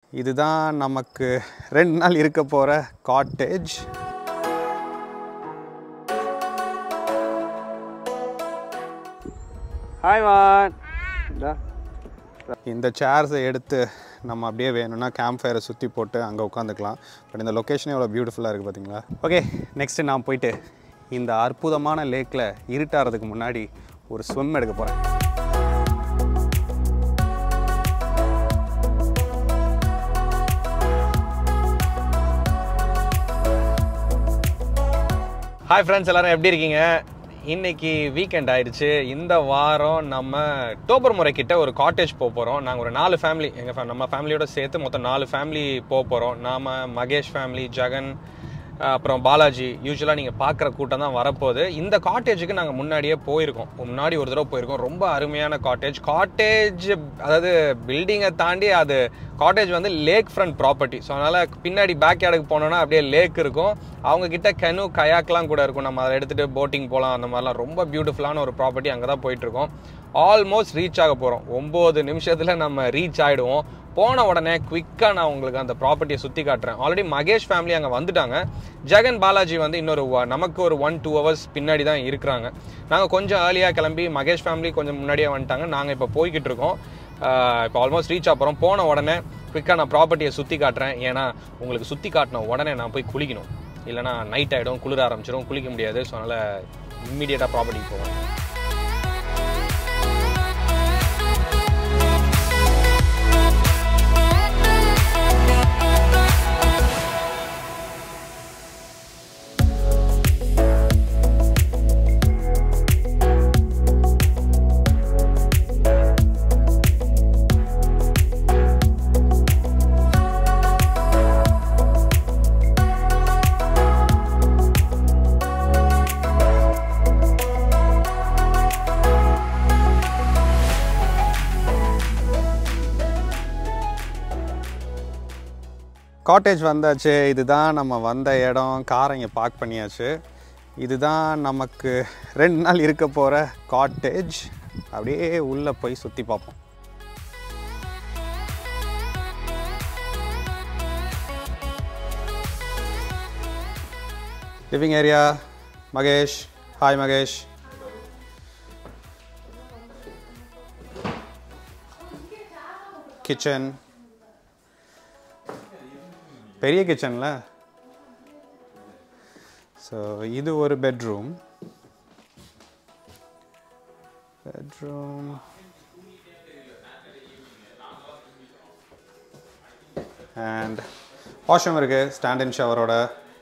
இதுதான் நமக்கு ரெண்டு நாள் இருக்க போகிற காட்டேஜ் ஹாய் மான் இந்த சேர்ஸை எடுத்து நம்ம அப்படியே வேணும்னா கேம்ப் ஃபயரை சுற்றி போட்டு அங்கே உட்காந்துக்கலாம் பட் இந்த லொக்கேஷனே எவ்வளோ பியூட்டிஃபுல்லாக இருக்குது பார்த்தீங்களா ஓகே நெக்ஸ்ட்டு நான் போயிட்டு இந்த அற்புதமான லேக்கில் இருட்டாகிறதுக்கு முன்னாடி ஒரு ஸ்விம் எடுக்க போகிறேன் ஹாய் ஃப்ரெண்ட்ஸ் எல்லாரும் எப்படி இருக்கீங்க இன்னைக்கு வீக்கெண்ட் ஆயிடுச்சு இந்த வாரம் நம்ம டோபர் முறை கிட்ட ஒரு காட்டேஜ் போக போகிறோம் நாங்கள் ஒரு நாலு ஃபேமிலி எங்கள் நம்ம ஃபேமிலியோட சேர்த்து மொத்தம் நாலு ஃபேமிலி போக போகிறோம் நாம மகேஷ் ஃபேமிலி ஜெகன் அஹ், அப்புறம் பாலாஜி யூஸ்வலாக நீங்கள் பார்க்குற கூட்டம் தான் வரப்போகுது இந்த காட்டேஜுக்கு நாங்கள் முன்னாடியே போயிருக்கோம் முன்னாடி ஒரு தடவை போயிருக்கோம் ரொம்ப அருமையான காட்டேஜ் காட்டேஜ் அதாவது பில்டிங்கை தாண்டி அது காட்டேஜ் வந்து லேக் ஃப்ரண்ட் ப்ராப்பர்ட்டி ஸோ அதனால் பின்னாடி பேக் யார்டுக்கு போனோன்னா அப்படியே லேக் இருக்கும் அவங்க கிட்ட கெனு கயாக்லாம் கூட இருக்கும் நம்ம அதை எடுத்துகிட்டு போட்டிங் போகலாம் அந்த மாதிரிலாம் ரொம்ப பியூட்டிஃபுல்லான ஒரு ப்ராப்பர்ட்டி அங்கே தான் போயிட்டுருக்கோம் ஆல்மோஸ்ட் ரீச் ஆக போகிறோம் ஒம்பது நிமிஷத்தில் நம்ம ரீச் ஆகிடுவோம் போன உடனே குவிக்காக நான் உங்களுக்கு அந்த ப்ராப்பர்ட்டியை சுற்றி காட்டுறேன் ஆல்ரெடி மகேஷ் ஃபேமிலி அங்கே வந்துட்டாங்க ஜெகன் பாலாஜி வந்து இன்னொரு wa- நமக்கு ஒரு ஒன் டூ ஹவர்ஸ் பின்னாடி தான் இருக்கிறாங்க நாங்கள் கொஞ்சம் ஏர்லியாக கிளம்பி மகேஷ் ஃபேமிலி கொஞ்சம் முன்னாடியே வந்துட்டாங்க நாங்கள் இப்போ போய்கிட்டு இருக்கோம் ஆஹ் இப்போ ஆல்மோஸ்ட் ரீச் ஆகிறோம் போன உடனே குவிக்காக நான் ப்ராப்பர்ட்டியை சுற்றி காட்டுறேன் ஏன்னா உங்களுக்கு சுற்றி காட்டின உடனே நான் போய் குளிக்கணும் இல்லைனா நைட் ஆகிடும் குளிர ஆரம்பிச்சிடும் குளிக்க முடியாது ஸோ அதனால் இம்மீடியட்டாக ப்ராப்பர்ட்டிக்கு போவேன் காட்டேஜ் வந்தாச்சு இதுதான் நம்ம வந்த இடம் காரை இங்கே பார்க் பண்ணியாச்சு இதுதான் நமக்கு ரெண்டு நாள் இருக்க போகிற காட்டேஜ் அப்படியே உள்ளே போய் சுற்றி பார்ப்போம் living area Mahesh hi Mahesh kitchen பெரிய கிச்சனில் ஸோ இது ஒரு பெட்ரூம் பெட்ரூம் அண்ட் வாஷ்ரூம் இருக்குது ஸ்டாண்ட் இன் ஷவரோட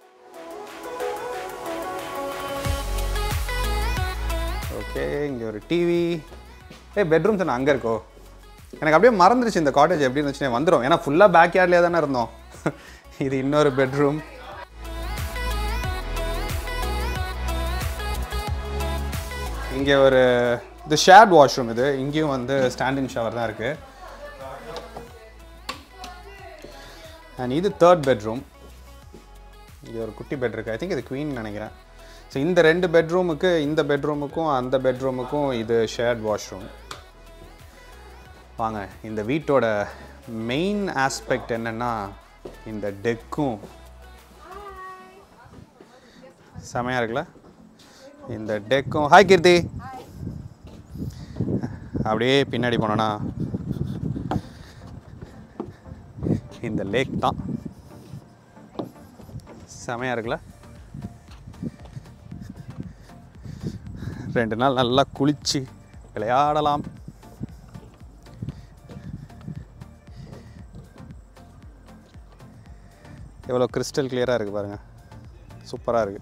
ஓகே இங்கே ஒரு டிவி ஏ பெட்ரூம் தானே அங்கே இருக்கோ எனக்கு அப்படியே மறந்துருச்சு இந்த காட்டேஜ் எப்படி இருந்துச்சுன்னு வந்துடும் ஏன்னா ஃபுல்லாக பேக் யார்ட்லேயே தானே இருந்தோம் இது இன்னொரு பெட்ரூம் இங்கே ஒரு இது ஷேர்ட் வாஷ்ரூம் இது இங்கேயும் வந்து ஸ்டாண்டிங் ஷவர் தான் இருக்குது அண்ட் இது தேர்ட் பெட்ரூம் இங்கே ஒரு குட்டி பெட் இருக்குது ஐ திங்க் இது குவீன் நினைக்கிறேன் ஸோ இந்த ரெண்டு பெட்ரூமுக்கு இந்த பெட்ரூமுக்கும் அந்த பெட்ரூமுக்கும் இது ஷேர்ட் வாஷ்ரூம் வாங்க இந்த வீட்டோட மெயின் ஆஸ்பெக்ட் என்னென்னா இந்த டெக்கும் செமையாக இருக்குல்ல இந்த டெக்கும் ஹாய் கீர்த்தி அப்படியே பின்னாடி போனோன்னா இந்த லேக் தான் செமையாக இருக்குல்ல ரெண்டு நாள் நல்லா குளிச்சு விளையாடலாம் எவ்வளோ கிறிஸ்டல் கிளியராக இருக்குது பாருங்கள் சூப்பராக இருக்குது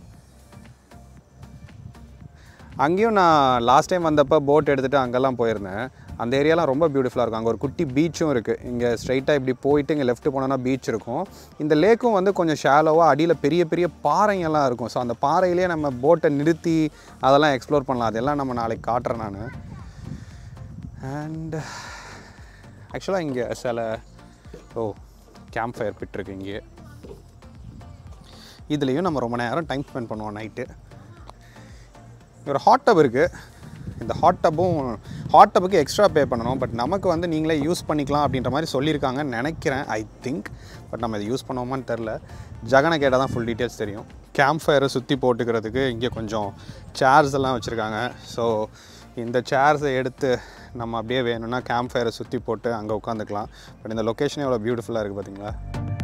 அங்கேயும் நான் லாஸ்ட் டைம் வந்தப்போ போட் எடுத்துகிட்டு அங்கெல்லாம் போயிருந்தேன் அந்த ஏரியாலாம் ரொம்ப பியூட்டிஃபுல்லாக இருக்கும் அங்கே ஒரு குட்டி பீச்சும் இருக்குது இங்கே ஸ்ட்ரைட்டாக இப்படி போயிட்டு இங்கே லெஃப்ட் போனோன்னா பீச் இருக்கும் இந்த லேக்கும் வந்து கொஞ்சம் ஷாலோவாக அடியில் பெரிய பெரிய பாறைங்கெல்லாம் இருக்கும் ஸோ அந்த பாறையிலேயே நம்ம போட்டை நிறுத்தி அதெல்லாம் எக்ஸ்ப்ளோர் பண்ணலாம் அதெல்லாம் நம்ம நாளைக்கு காட்டுறேன் நான் அண்ட் ஆக்சுவலாக இங்கே சில ஓ கேம்ப் ஃபயர் பிட் இருக்கு இங்கே இதுலேயும் நம்ம ரொம்ப நேரம் டைம் ஸ்பெண்ட் பண்ணுவோம் நைட்டு ஒரு ஹாட் டப் இருக்குது இந்த ஹாட் டப்பும் ஹாட் டப்புக்கு எக்ஸ்ட்ரா பே பண்ணணும் பட் நமக்கு வந்து நீங்களே யூஸ் பண்ணிக்கலாம் அப்படின்ற மாதிரி சொல்லியிருக்காங்கன்னு நினைக்கிறேன் ஐ திங்க் பட் நம்ம இதை யூஸ் பண்ணுவோமான்னு தெரில ஜகனை கேட்டால் தான் ஃபுல் டீட்டெயில்ஸ் தெரியும் கேம்ப் ஃபயரை சுற்றி போட்டுக்கிறதுக்கு இங்கே கொஞ்சம் சேர்ஸ் எல்லாம் வச்சுருக்காங்க ஸோ இந்த சேர்ஸை எடுத்து நம்ம அப்படியே வேணும்னா கேம்ப் ஃபயரை சுற்றி போட்டு அங்கே உட்காந்துக்கலாம் பட் இந்த லொக்கேஷனே எவ்வளோ பியூட்டிஃபுல்லாக இருக்குது பார்த்தீங்களா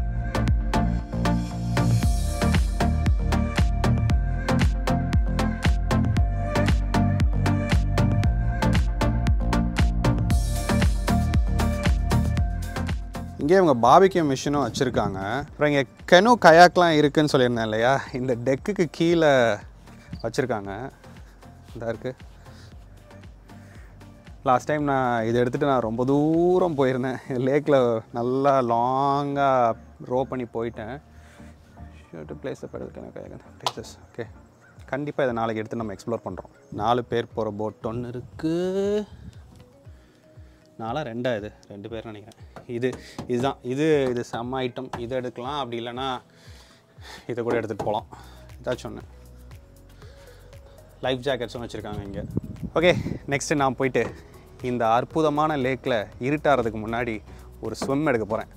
இங்கே இவங்க பாபிக்யூ மிஷினும் வச்சுருக்காங்க அப்புறம் இங்கே கெனு கயாக்லாம் இருக்குன்னு சொல்லியிருந்தேன் இல்லையா இந்த டெக்குக்கு கீழே வச்சுருக்காங்க இந்த இருக்குது லாஸ்ட் டைம் நான் இதை எடுத்துகிட்டு நான் ரொம்ப தூரம் போயிருந்தேன் லேக்கில் நல்லா லாங்காக ரோ பண்ணி போயிட்டேன் டு பிளேஸ் பிளேசஸ் ஓகே கண்டிப்பாக இதை நாளைக்கு எடுத்து நம்ம எக்ஸ்ப்ளோர் பண்ணுறோம் நாலு பேர் போகிற போட் ஒன்று இருக்குது நாலா ரெண்டா இது ரெண்டு பேர் நினைக்கிறேன் இது இதுதான் இது இது செம்ம ஐட்டம் இதை எடுக்கலாம் அப்படி இல்லைன்னா இதை கூட எடுத்துகிட்டு போகலாம் ஏதாச்சும் ஒன்று லைஃப் ஜாக்கெட்ஸும் வச்சுருக்காங்க இங்கே ஓகே நெக்ஸ்ட்டு நான் போயிட்டு இந்த அற்புதமான லேக்கில் இருட்டாகிறதுக்கு முன்னாடி ஒரு ஸ்விம் எடுக்க போகிறேன்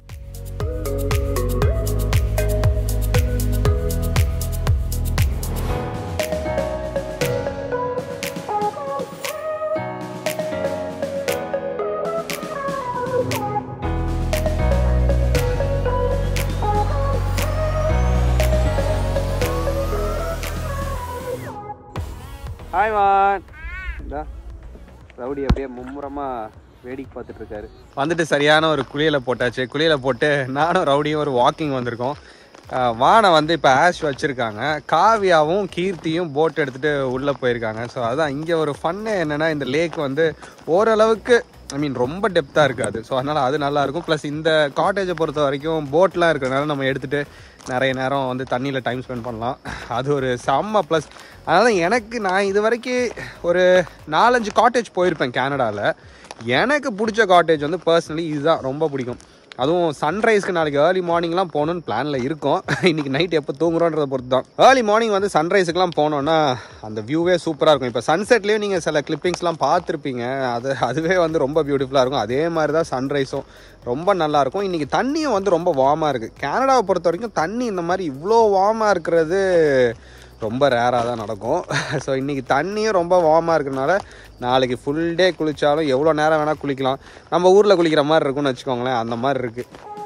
ஹாய் வான் இந்தா ரவுடி அப்படியே மும்முரமாக வேடிக்கை பார்த்துட்டு இருக்காரு வந்துட்டு சரியான ஒரு குளியலை போட்டாச்சு குளியலை போட்டு நானும் ரவுடியும் ஒரு வாக்கிங் வந்திருக்கோம் அஹ் வானை வந்து இப்போ ஆஷ் வச்சுருக்காங்க காவியாவும் கீர்த்தியும் போட் எடுத்துகிட்டு உள்ளே போயிருக்காங்க ஸோ அதான் இங்கே ஒரு ஃபன்னு என்னென்னா இந்த லேக் வந்து ஓரளவுக்கு ஐ மீன் ரொம்ப டெப்த்தாக இருக்காது ஸோ அதனால் அது நல்லாயிருக்கும் ப்ளஸ் இந்த காட்டேஜை பொறுத்த வரைக்கும் போட்லாம் இருக்கிறனால நம்ம எடுத்துகிட்டு நிறைய நேரம் வந்து தண்ணியில் டைம் ஸ்பெண்ட் பண்ணலாம் அது ஒரு செம்ம ப்ளஸ் அதனால் எனக்கு நான் இது வரைக்கும் ஒரு நாலஞ்சு காட்டேஜ் போயிருப்பேன் கனடாவில் எனக்கு பிடிச்ச காட்டேஜ் வந்து பர்சனலி இதுதான் ரொம்ப பிடிக்கும் அதுவும் சன்ரைஸ்க்கு நாளைக்கு ஏர்லி மார்னிங்லாம் போகணுன்னு பிளானில் இருக்கோம் இன்றைக்கி நைட் எப்போ தூங்குறோன்றத பொறுத்து தான் ஏர்லி மார்னிங் வந்து சன்ரைஸுக்குலாம் போனோன்னா அந்த வியூவே சூப்பராக இருக்கும் இப்போ சன்செட்லேயும் நீங்கள் சில கிளிப்பிங்ஸ்லாம் பார்த்துருப்பீங்க அது அதுவே வந்து ரொம்ப பியூட்டிஃபுல்லாக இருக்கும் அதே மாதிரி தான் சன்ரைஸும் ரொம்ப நல்லாயிருக்கும் இன்றைக்கி தண்ணியும் வந்து ரொம்ப வார்மாக இருக்குது கனடாவை பொறுத்த வரைக்கும் தண்ணி இந்த மாதிரி இவ்வளோ வார்மாக இருக்கிறது ரொம்ப ரேராக தான் நடக்கும் ஸோ இன்றைக்கி தண்ணியும் ரொம்ப வார்மாக இருக்கிறனால நாளைக்கு ஃபுல் டே குளித்தாலும் எவ்வளோ நேரம் வேணால் குளிக்கலாம் நம்ம ஊரில் குளிக்கிற மாதிரி இருக்கும்னு வச்சுக்கோங்களேன் அந்த மாதிரி இருக்குது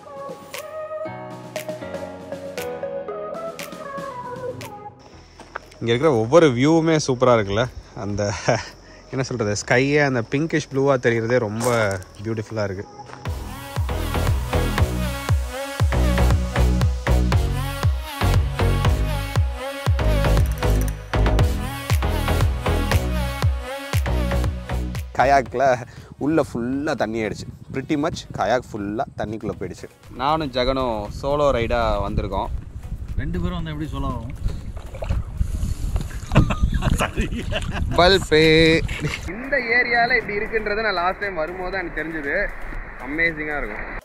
இங்கே இருக்கிற ஒவ்வொரு வியூவுமே சூப்பராக இருக்குல்ல அந்த என்ன சொல்கிறது ஸ்கையே அந்த பிங்கிஷ் ப்ளூவாக தெரிகிறதே ரொம்ப பியூட்டிஃபுல்லாக இருக்குது கயாக்கில் உள்ளே ஃபுல்லாக தண்ணி ஆயிடுச்சு பிரிட்டி மச் கயாக் ஃபுல்லாக தண்ணிக்குள்ளே போயிடுச்சு நானும் ஜெகனும் சோலோ ரைடாக வந்திருக்கோம் ரெண்டு பேரும் வந்து எப்படி சொல்லலாம் பல்பே இந்த ஏரியாவில் இப்படி இருக்குன்றது நான் லாஸ்ட் டைம் வரும்போது தான் எனக்கு தெரிஞ்சது அமேசிங்காக இருக்கும்